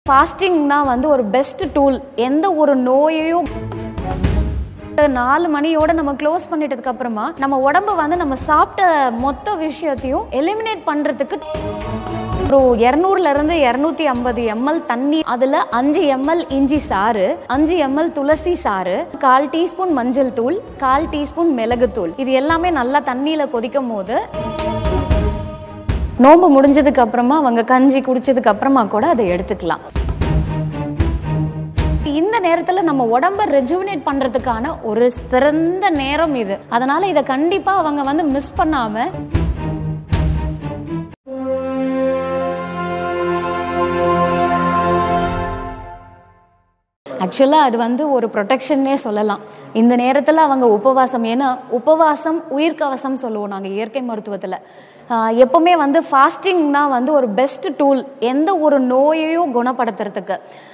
fasting தான் வந்து ஒரு பெஸ்ட் டூல் எந்த ஒரு நோயையும் நாலு மணியோட நம்ம க்ளோஸ் பண்ணிட்டதுக்கு அப்புறமா நம்ம உடம்ப வந்து நம்ம சாப்பிட்ட மொத்த விஷயத்தையும் எலிமினேட் பண்றதுக்கு ஒரு இரநூறுல இருந்து இரநூத்தி ஐம்பது எம்எல் தண்ணி அதுல அஞ்சு எம்எல் இஞ்சி சாறு அஞ்சு எம்எல் துளசி சாறு கால் டீஸ்பூன் மஞ்சள் தூள் கால் டீஸ்பூன் மிளகுத்தூள் இது எல்லாமே நல்லா தண்ணியில கொதிக்கும் போது நோன்பு முடிஞ்சதுக்கு அப்புறமா அவங்க கஞ்சி குடிச்சதுக்கு அப்புறமா கூட அதை எடுத்துக்கலாம் இந்த நேரத்துல நம்ம உடம்ப ரெஜுவினேட் பண்றதுக்கான ஒரு சிறந்த நேரம் இது அதனால இதை கண்டிப்பா அவங்க வந்து மிஸ் பண்ணாம ஆக்சுவலாக அது வந்து ஒரு ப்ரொடெக்ஷன்னே சொல்லலாம் இந்த நேரத்தில் அவங்க உபவாசம் ஏன்னா உபவாசம் உயிர்க்கவசம் சொல்லுவோம் நாங்கள் இயற்கை மருத்துவத்தில் எப்பவுமே வந்து ஃபாஸ்டிங் தான் வந்து ஒரு பெஸ்ட் டூல் எந்த ஒரு நோயையும் குணப்படுத்துறதுக்கு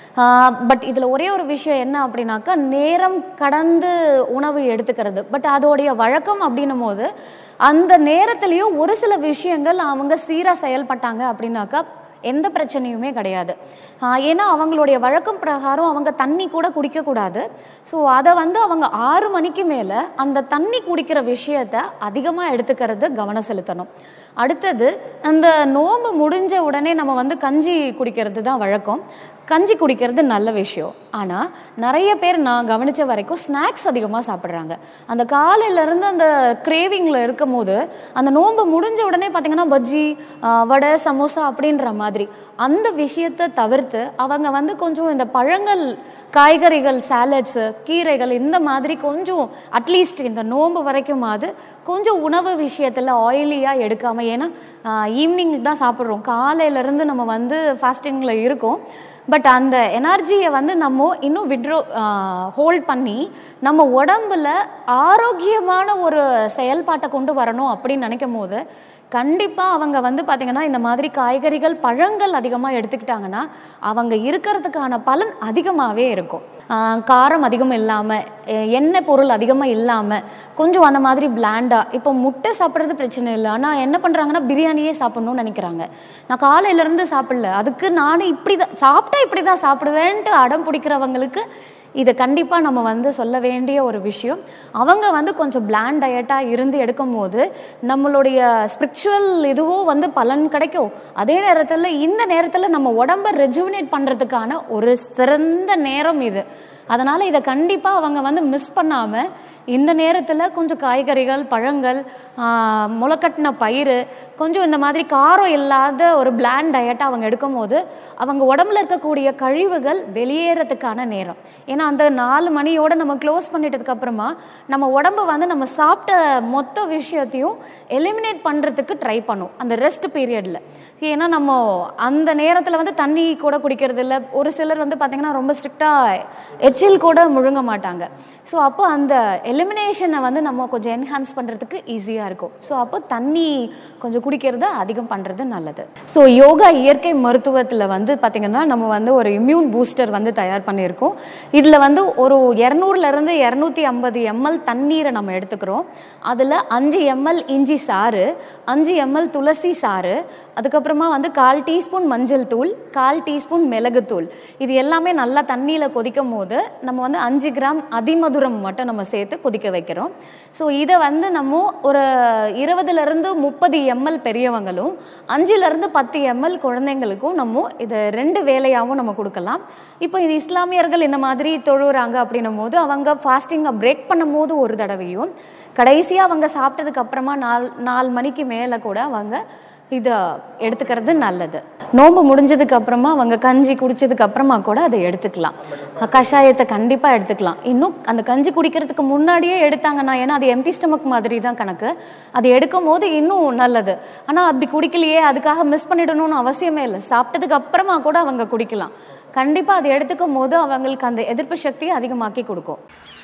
பட் இதில் ஒரே ஒரு விஷயம் என்ன அப்படின்னாக்கா நேரம் கடந்து உணவு எடுத்துக்கிறது பட் அதோடைய வழக்கம் அப்படின்னும் போது அந்த நேரத்துலேயும் ஒரு சில விஷயங்கள் அவங்க சீராக செயல்பட்டாங்க அப்படின்னாக்கா எந்த பிரச்சனையுமே கிடையாது ஆஹ் ஏன்னா அவங்களுடைய வழக்கம் பிரகாரம் அவங்க தண்ணி கூட குடிக்கக்கூடாது ஸோ அதை வந்து அவங்க ஆறு மணிக்கு மேலே அந்த தண்ணி குடிக்கிற விஷயத்த அதிகமாக எடுத்துக்கிறது கவனம் செலுத்தணும் அடுத்தது அந்த நோம்பு முடிஞ்ச உடனே நம்ம வந்து கஞ்சி குடிக்கிறது தான் வழக்கம் கஞ்சி குடிக்கிறது நல்ல விஷயம் ஆனால் நிறைய பேர் நான் கவனித்த வரைக்கும் ஸ்நாக்ஸ் அதிகமாக சாப்பிட்றாங்க அந்த காலையிலேருந்து அந்த கிரேவிங்கில் இருக்கும் போது அந்த நோன்பு முடிஞ்ச உடனே பார்த்தீங்கன்னா பஜ்ஜி ஆஹ் வடை சமோசா அப்படின்ற மாதிரி அந்த விஷயத்தை தவிர்த்து அவங்க வந்து கொஞ்சம் இந்த பழங்கள் காய்கறிகள் சாலட்ஸு கீரைகள் இந்த மாதிரி கொஞ்சம் அட்லீஸ்ட் இந்த நோன்பு வரைக்குமாவது கொஞ்சம் உணவு விஷயத்தில் ஆயிலியாக எடுக்காமல் ஏன்னா ஈவினிங் தான் சாப்பிட்றோம் காலையிலேருந்து நம்ம வந்து ஃபாஸ்டிங்கில் இருக்கோம் பட் அந்த எனர்ஜியை வந்து நம்ம இன்னும் விட்ரோ ஹோல்ட் பண்ணி நம்ம உடம்புல ஆரோக்கியமான ஒரு செயல்பாட்டை கொண்டு வரணும் அப்படின்னு நினைக்கும் போது கண்டிப்பாக அவங்க வந்து பார்த்திங்கன்னா இந்த மாதிரி காய்கறிகள் பழங்கள் அதிகமாக எடுத்துக்கிட்டாங்கன்னா அவங்க இருக்கிறதுக்கான பலன் அதிகமாகவே இருக்கும் ஆஹ் காரம் அதிகம் இல்லாமல் எண்ணெய் பொருள் அதிகமாக இல்லாமல் கொஞ்சம் அந்த மாதிரி பிளாண்டாக இப்போ முட்டை சாப்பிட்றது பிரச்சனை இல்லை ஆனால் என்ன பண்ணுறாங்கன்னா பிரியாணியே சாப்பிட்ணும்னு நினைக்கிறாங்க நான் காலையிலேருந்து சாப்பிடல அதுக்கு நானே இப்படி தான் சாப்பிட்டா இப்படி தான் சாப்பிடுவேன்ட்டு அடம் பிடிக்கிறவங்களுக்கு இதை கண்டிப்பாக நம்ம வந்து சொல்ல வேண்டிய ஒரு விஷயம் அவங்க வந்து கொஞ்சம் பிளான் டயட்டாக இருந்து எடுக்கும் போது நம்மளுடைய ஸ்பிரிச்சுவல் இதுவும் வந்து பலன் கிடைக்கும் அதே நேரத்தில் இந்த நேரத்தில் நம்ம உடம்ப ரெஜுவினேட் பண்ணுறதுக்கான ஒரு சிறந்த நேரம் இது அதனால் இதை கண்டிப்பாக அவங்க வந்து மிஸ் பண்ணாமல் இந்த நேரத்தில் கொஞ்சம் காய்கறிகள் பழங்கள் ஆஹ், முளைக்கட்டின பயிறு கொஞ்சம் இந்த மாதிரி காரம் இல்லாத ஒரு பிளான் டயட்டை அவங்க எடுக்கும்போது அவங்க உடம்புல இருக்கக்கூடிய கழிவுகள் வெளியேறதுக்கான நேரம் ஏன்னா அந்த நாலு மணியோட நம்ம க்ளோஸ் பண்ணிட்டதுக்கு அப்புறமா நம்ம உடம்பு வந்து நம்ம சாப்பிட்ட மொத்த விஷயத்தையும் எலிமினேட் பண்ணுறதுக்கு ட்ரை பண்ணும் அந்த ரெஸ்ட் பீரியடில் ஏன்னா நம்ம அந்த நேரத்தில் வந்து தண்ணி கூட குடிக்கிறது இல்லை ஒரு சிலர் வந்து பார்த்திங்கன்னா ரொம்ப ஸ்ட்ரிக்டாக எச்சில் கூட முழுங்க மாட்டாங்க ஸோ அப்போ அந்த எலிமினேஷனை வந்து நம்ம கொஞ்சம் என்ஹான்ஸ் பண்ணுறதுக்கு ஈஸியாக இருக்கும் ஸோ அப்போ தண்ணி கொஞ்சம் குடிக்கிறத அதிகம் பண்ணுறது நல்லது ஸோ யோகா இயற்கை மருத்துவத்தில் வந்து பார்த்திங்கன்னா நம்ம வந்து ஒரு இம்யூன் பூஸ்டர் வந்து தயார் பண்ணியிருக்கோம் இதில் வந்து ஒரு இரநூறுலேருந்து இரநூத்தி ஐம்பது எம்எல் தண்ணீரை நம்ம எடுத்துக்கிறோம் அதில் அஞ்சு எம்எல் இஞ்சி சாறு அஞ்சு எம்எல் துளசி சாறு அதுக்கப்புறமா வந்து கால் டீஸ்பூன் மஞ்சள் தூள் கால் டீஸ்பூன் மிளகுத்தூள் இது எல்லாமே நல்லா தண்ணியில் கொதிக்கும் போது நம்ம வந்து அஞ்சு கிராம் அதிமதுரம் மட்டும் நம்ம சேர்த்து கொதிக்க வைக்கிறோம் ஸோ இதை வந்து நம்ம ஒரு இருபதுலேருந்து முப்பது எம்எல் பெரியவங்களும் அஞ்சுலேருந்து பத்து எம்எல் குழந்தைங்களுக்கும் நம்ம இதை ரெண்டு வேலையாகவும் நம்ம கொடுக்கலாம் இப்போ இது இஸ்லாமியர்கள் இந்த மாதிரி தொழுறாங்க அப்படின்னும் போது அவங்க ஃபாஸ்டிங்கை பிரேக் பண்ணும் போது ஒரு தடவையும் கடைசியாக அவங்க சாப்பிட்டதுக்கு அப்புறமா நாலு நாலு மணிக்கு மேலே கூட அவங்க இதை எடுத்துக்கிறது நல்லது நோன்பு முடிஞ்சதுக்கு அப்புறமா அவங்க கஞ்சி குடிச்சதுக்கு அப்புறமா கூட அதை எடுத்துக்கலாம் கஷாயத்தை கண்டிப்பாக எடுத்துக்கலாம் இன்னும் அந்த கஞ்சி குடிக்கிறதுக்கு முன்னாடியே எடுத்தாங்கன்னா ஏன்னா அது எம்டி ஸ்டமக் மாதிரி தான் கணக்கு அது எடுக்கும் போது இன்னும் நல்லது ஆனால் அப்படி குடிக்கலையே அதுக்காக மிஸ் பண்ணிடணும்னு அவசியமே இல்லை சாப்பிட்டதுக்கு அப்புறமா கூட அவங்க குடிக்கலாம் கண்டிப்பாக அதை எடுத்துக்கும் போது அவங்களுக்கு அந்த எதிர்ப்பு சக்தியை அதிகமாக்கி கொடுக்கும்